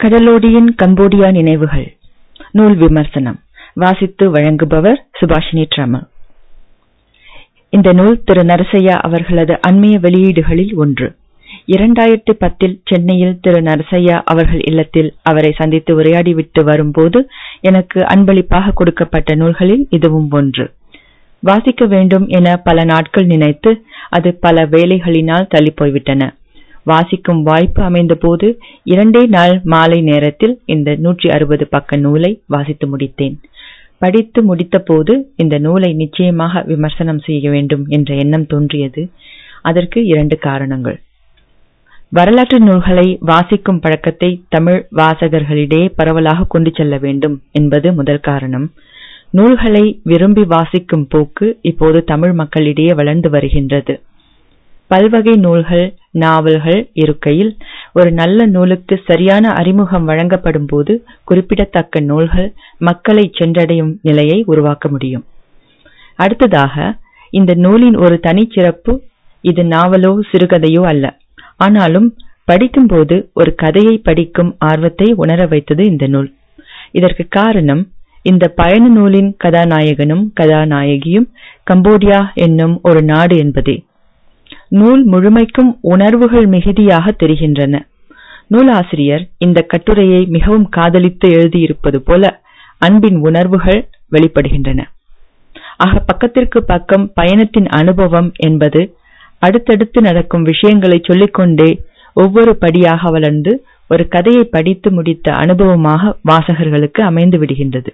கடலோடியின் Cambodia நினைவுகள் நூல் விமர்சனம் வாசித்து வழங்குபவர் சுபாஷினி ட்ரமர் இந்த நூல் திரு நரசையா அவர்களது அண்மைய வெளியீடுகளில் ஒன்று இரண்டாயிரத்தி பத்தில் சென்னையில் திரு நரசையா அவர்கள் இல்லத்தில் அவரை சந்தித்து உரையாடிவிட்டு வரும்போது எனக்கு அன்பளிப்பாக கொடுக்கப்பட்ட நூல்களில் இதுவும் ஒன்று வாசிக்க வேண்டும் என பல நாட்கள் நினைத்து அது பல வேலைகளினால் தள்ளி போய்விட்டன வாசிக்கும் வாய்ப்பு அமைந்தபோது இரண்டே நாள் மாலை நேரத்தில் இந்த நூற்றி அறுபது பக்க நூலை வாசித்து முடித்தேன் படித்து முடித்தபோது இந்த நூலை நிச்சயமாக விமர்சனம் செய்ய வேண்டும் என்ற எண்ணம் தோன்றியது அதற்கு இரண்டு காரணங்கள் வரலாற்று நூல்களை வாசிக்கும் பழக்கத்தை தமிழ் வாசகர்களிடையே பரவலாக கொண்டு செல்ல வேண்டும் என்பது முதல் காரணம் நூல்களை விரும்பி வாசிக்கும் போக்கு இப்போது தமிழ் மக்களிடையே வளர்ந்து வருகின்றது பல்வகை நூல்கள் நாவல்கள் இருக்கையில் ஒரு நல்ல நூலுக்கு சரியான அறிமுகம் வழங்கப்படும் போது குறிப்பிடத்தக்க நூல்கள் மக்களை சென்றடையும் நிலையை உருவாக்க முடியும் அடுத்ததாக இந்த நூலின் ஒரு தனிச்சிறப்பு இது நாவலோ சிறுகதையோ அல்ல ஆனாலும் படிக்கும்போது ஒரு கதையை படிக்கும் ஆர்வத்தை உணர வைத்தது இந்த நூல் இதற்கு காரணம் இந்த பயண நூலின் கதாநாயகனும் கதாநாயகியும் கம்போடியா என்னும் ஒரு நாடு என்பதே நூல் முழுமைக்கும் உணர்வுகள் மிகுதியாக தெரிகின்றன நூலாசிரியர் இந்த கட்டுரையை மிகவும் காதலித்து எழுதியிருப்பது போல அன்பின் உணர்வுகள் வெளிப்படுகின்றன ஆக பக்கத்திற்கு பக்கம் பயணத்தின் அனுபவம் என்பது அடுத்தடுத்து நடக்கும் விஷயங்களை சொல்லிக்கொண்டே ஒவ்வொரு படியாக வளர்ந்து ஒரு கதையை படித்து முடித்த அனுபவமாக வாசகர்களுக்கு அமைந்து விடுகின்றது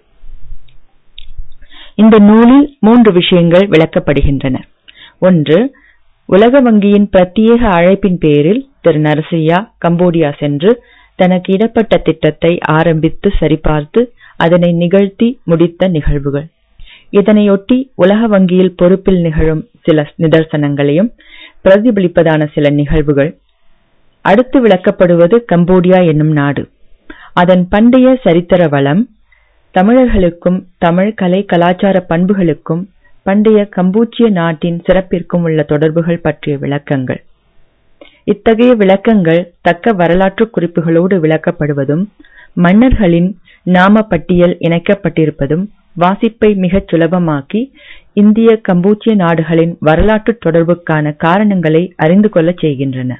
இந்த நூலில் மூன்று விஷயங்கள் விளக்கப்படுகின்றன ஒன்று உலக வங்கியின் பிரத்யேக அழைப்பின் பேரில் திரு நரசையா கம்போடியா சென்று தனக்கு இடப்பட்ட திட்டத்தை ஆரம்பித்து சரிபார்த்து அதனை நிகழ்த்தி முடித்த நிகழ்வுகள் இதனையொட்டி உலக வங்கியில் பொறுப்பில் நிகழும் சில நிதர்சனங்களையும் பிரதிபலிப்பதான சில நிகழ்வுகள் அடுத்து விளக்கப்படுவது கம்போடியா என்னும் நாடு அதன் பண்டைய சரித்திர வளம் தமிழர்களுக்கும் தமிழ் கலை கலாச்சார பண்புகளுக்கும் பண்டைய கம்பூச்சிய நாட்டின் சிறப்பிற்கும் உள்ள தொடர்புகள் பற்றிய விளக்கங்கள் இத்தகைய விளக்கங்கள் தக்க வரலாற்று குறிப்புகளோடு விளக்கப்படுவதும் மன்னர்களின் நாம பட்டியல் இணைக்கப்பட்டிருப்பதும் வாசிப்பை மிகச் சுலபமாக்கி இந்திய கம்பூச்சிய நாடுகளின் வரலாற்று தொடர்புக்கான காரணங்களை அறிந்து கொள்ளச் செய்கின்றன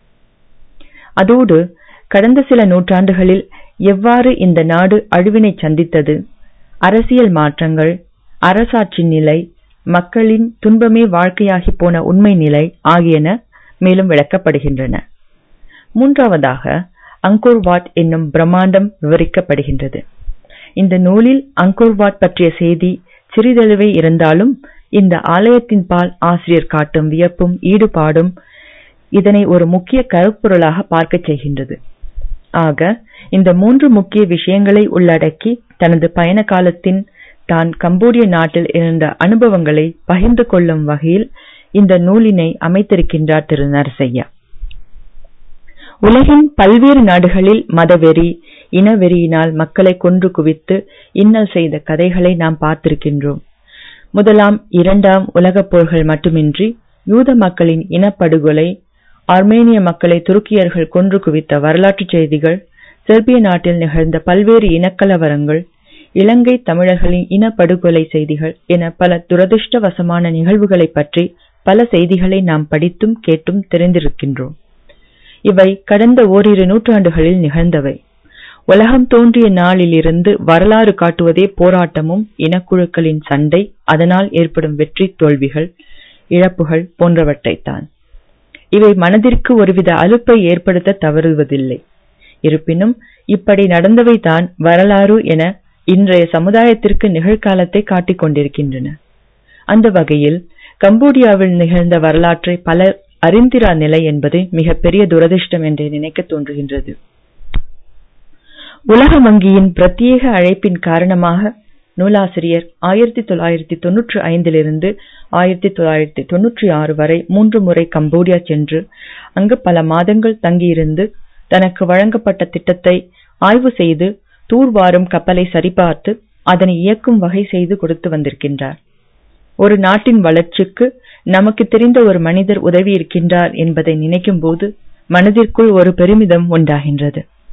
அதோடு கடந்த சில நூற்றாண்டுகளில் எவ்வாறு இந்த நாடு அழிவினை சந்தித்தது அரசியல் மாற்றங்கள் அரசாட்சி நிலை மக்களின் துன்பமே வாழ்க்கையாகி போன உண்மை நிலை ஆகியன மேலும் விளக்கப்படுகின்றன மூன்றாவதாக அங்கோர்வாட் என்னும் பிரம்மாண்டம் விவரிக்கப்படுகின்றது இந்த நூலில் அங்கோர்வாட் பற்றிய செய்தி சிறிதளவே இருந்தாலும் இந்த ஆலயத்தின் பால் ஆசிரியர் காட்டும் வியப்பும் ஈடுபாடும் இதனை ஒரு முக்கிய கருப்பொருளாக பார்க்கச் செய்கின்றது ஆக இந்த மூன்று முக்கிய விஷயங்களை உள்ளடக்கி தனது பயண காலத்தின் தான் கம்போடிய நாட்டில் இருந்த அனுபவங்களை பகிர்ந்து கொள்ளும் வகையில் இந்த நூலினை அமைத்திருக்கின்றார் திரு நரசையா உலகின் பல்வேறு நாடுகளில் மதவெறி இனவெறியினால் மக்களை கொன்று குவித்து இன்னல் செய்த கதைகளை நாம் பார்த்திருக்கின்றோம் முதலாம் இரண்டாம் உலகப் போர்கள் மட்டுமின்றி யூத மக்களின் இனப்படுகொலை ஆர்மேனிய மக்களை துருக்கியர்கள் கொன்று குவித்த வரலாற்று செய்திகள் செர்பிய நாட்டில் நிகழ்ந்த பல்வேறு இனக்கலவரங்கள் இலங்கை தமிழர்களின் இனப்படுகொலை செய்திகள் என பல துரதிருஷ்டவசமான நிகழ்வுகளை பற்றி பல செய்திகளை நாம் படித்தும் கேட்டும் தெரிந்திருக்கின்றோம் இவை கடந்த ஓரிரு நூற்றாண்டுகளில் நிகழ்ந்தவை உலகம் தோன்றிய நாளிலிருந்து வரலாறு காட்டுவதே போராட்டமும் இனக்குழுக்களின் சண்டை அதனால் ஏற்படும் வெற்றி தோல்விகள் இழப்புகள் போன்றவற்றைத்தான் இவை மனதிற்கு ஒருவித அலுப்பை ஏற்படுத்த தவறுவதில்லை இருப்பினும் இப்படி நடந்தவை தான் வரலாறு என இன்றைய சமுதாயத்திற்கு நிகழ்காலத்தை காட்டிக் கொண்டிருக்கின்றன அந்த வகையில் கம்போடியாவில் நிகழ்ந்த வரலாற்றை பலர் அறிந்திரா நிலை என்பது மிக பெரிய துரதிர்ஷ்டம் என்று நினைக்க தோன்றுகின்றது உலக வங்கியின் பிரத்யேக அழைப்பின் காரணமாக நூலாசிரியர் ஆயிரத்தி தொள்ளாயிரத்தி தொன்னூற்றி ஐந்திலிருந்து ஆயிரத்தி தொள்ளாயிரத்தி தொன்னூற்றி ஆறு வரை மூன்று முறை கம்போடியா சென்று அங்கு பல மாதங்கள் தங்கியிருந்து தனக்கு வழங்கப்பட்ட திட்டத்தை ஆய்வு செய்து தூர்வாரும் கப்பலை சரிபார்த்து அதனை இயக்கும் வகை செய்து கொடுத்து வந்திருக்கின்றார் ஒரு நாட்டின் வளர்ச்சிக்கு நமக்கு தெரிந்த ஒரு மனிதர் உதவி இருக்கின்றார் என்பதை நினைக்கும் போது மனதிற்குள் ஒரு பெருமிதம் உண்டாகின்றது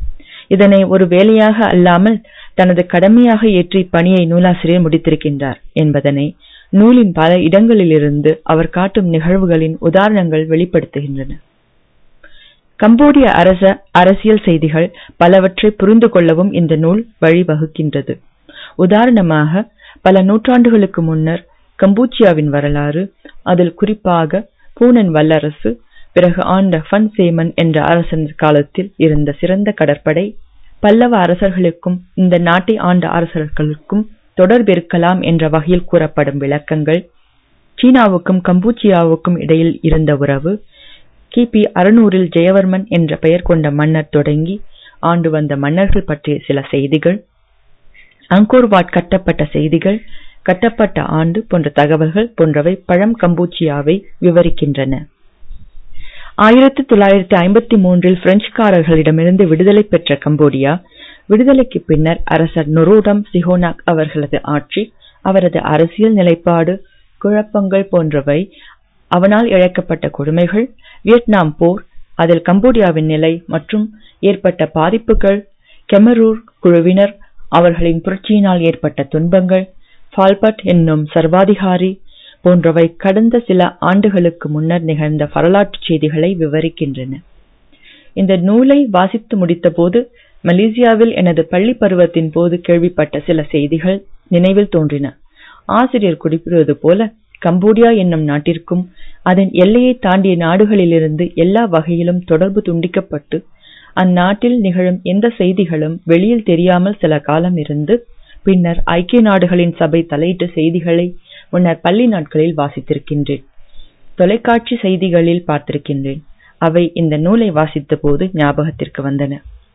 இதனை ஒரு வேலையாக அல்லாமல் தனது கடமையாக ஏற்றி பணியை நூலாசிரியர் முடித்திருக்கின்றார் என்பதனை நூலின் பல இடங்களிலிருந்து அவர் காட்டும் நிகழ்வுகளின் உதாரணங்கள் வெளிப்படுத்துகின்றன கம்போடிய அரச அரசியல் செய்திகள் பலவற்றை புரிந்து கொள்ளவும் இந்த நூல் வழிவகுக்கின்றது உதாரணமாக பல நூற்றாண்டுகளுக்கு முன்னர் கம்பூச்சியாவின் வரலாறு அதில் குறிப்பாக பூனன் வல்லரசு பிறகு ஆண்ட ஃபன் சேமன் என்ற அரசன் காலத்தில் இருந்த சிறந்த கடற்படை பல்லவ அரசர்களுக்கும் இந்த நாட்டை ஆண்ட அரசர்களுக்கும் தொடர்பிருக்கலாம் என்ற வகையில் கூறப்படும் விளக்கங்கள் சீனாவுக்கும் கம்பூச்சியாவுக்கும் இடையில் இருந்த உறவு கிபி அறுநூறில் ஜெயவர்மன் என்ற பெயர் கொண்ட மன்னர் தொடங்கி ஆண்டு வந்த மன்னர்கள் பற்றிய சில செய்திகள் அங்கோர்வாட் கட்டப்பட்ட செய்திகள் கட்டப்பட்ட ஆண்டு போன்ற தகவல்கள் போன்றவை பழம் கம்பூச்சியாவை விவரிக்கின்றன ஆயிரத்தி தொள்ளாயிரத்தி ஐம்பத்தி மூன்றில் பிரெஞ்சுக்காரர்களிடமிருந்து விடுதலை பெற்ற கம்போடியா விடுதலைக்கு பின்னர் அரசர் நொரோடம் சிஹோனாக் அவர்களது ஆட்சி அவரது அரசியல் நிலைப்பாடு குழப்பங்கள் போன்றவை அவனால் இழைக்கப்பட்ட கொடுமைகள் வியட்நாம் போர் அதில் கம்போடியாவின் நிலை மற்றும் ஏற்பட்ட பாதிப்புகள் கெமரூர் குழுவினர் அவர்களின் புரட்சியினால் ஏற்பட்ட துன்பங்கள் ஃபால்பட் என்னும் சர்வாதிகாரி போன்றவை கடந்த சில ஆண்டுகளுக்கு முன்னர் நிகழ்ந்த வரலாற்று செய்திகளை விவரிக்கின்றன இந்த நூலை வாசித்து முடித்தபோது மலேசியாவில் எனது பள்ளி பருவத்தின் போது கேள்விப்பட்ட சில செய்திகள் நினைவில் தோன்றின ஆசிரியர் குறிப்பிடுவது போல கம்போடியா என்னும் நாட்டிற்கும் அதன் எல்லையை தாண்டிய நாடுகளிலிருந்து எல்லா வகையிலும் தொடர்பு துண்டிக்கப்பட்டு அந்நாட்டில் நிகழும் எந்த செய்திகளும் வெளியில் தெரியாமல் சில காலம் இருந்து பின்னர் ஐக்கிய நாடுகளின் சபை தலையிட்ட செய்திகளை முன்னர் பள்ளி நாட்களில் வாசித்திருக்கின்றேன் தொலைக்காட்சி செய்திகளில் பார்த்திருக்கின்றேன் அவை இந்த நூலை வாசித்த போது ஞாபகத்திற்கு வந்தன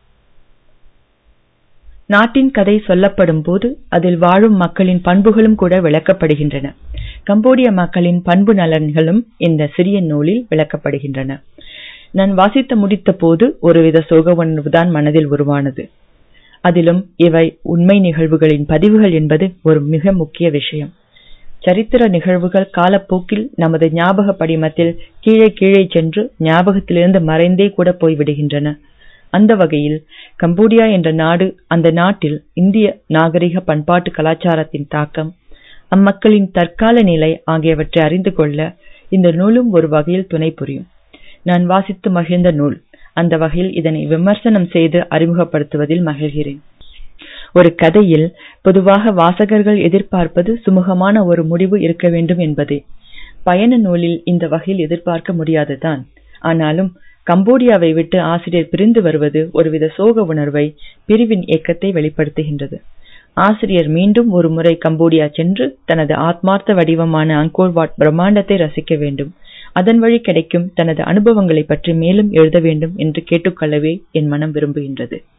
நாட்டின் கதை சொல்லப்படும் போது அதில் வாழும் மக்களின் பண்புகளும் கூட விளக்கப்படுகின்றன கம்போடிய மக்களின் பண்பு நலன்களும் இந்த சிறிய நூலில் விளக்கப்படுகின்றன நான் வாசித்து முடித்த போது ஒருவித சோக உணர்வுதான் மனதில் உருவானது அதிலும் இவை உண்மை நிகழ்வுகளின் பதிவுகள் என்பது ஒரு மிக முக்கிய விஷயம் சரித்திர நிகழ்வுகள் காலப்போக்கில் நமது ஞாபக படிமத்தில் கீழே கீழே சென்று ஞாபகத்திலிருந்து மறைந்தே கூட போய்விடுகின்றன அந்த வகையில் கம்போடியா என்ற நாடு அந்த நாட்டில் இந்திய நாகரிக பண்பாட்டு கலாச்சாரத்தின் தாக்கம் அம்மக்களின் தற்கால நிலை ஆகியவற்றை அறிந்து கொள்ள இந்த நூலும் ஒரு வகையில் துணை புரியும் நான் வாசித்து மகிழ்ந்த நூல் அந்த வகையில் இதனை விமர்சனம் செய்து அறிமுகப்படுத்துவதில் மகிழ்கிறேன் ஒரு கதையில் பொதுவாக வாசகர்கள் எதிர்பார்ப்பது சுமூகமான ஒரு முடிவு இருக்க வேண்டும் என்பதே பயண நூலில் இந்த வகையில் எதிர்பார்க்க முடியாதுதான் ஆனாலும் கம்போடியாவை விட்டு ஆசிரியர் பிரிந்து வருவது ஒருவித சோக உணர்வை பிரிவின் இயக்கத்தை வெளிப்படுத்துகின்றது ஆசிரியர் மீண்டும் ஒரு முறை கம்போடியா சென்று தனது ஆத்மார்த்த வடிவமான அங்கோர்வாட் பிரம்மாண்டத்தை ரசிக்க வேண்டும் அதன் வழி கிடைக்கும் தனது அனுபவங்களை பற்றி மேலும் எழுத வேண்டும் என்று கேட்டுக்கொள்ளவே என் மனம் விரும்புகின்றது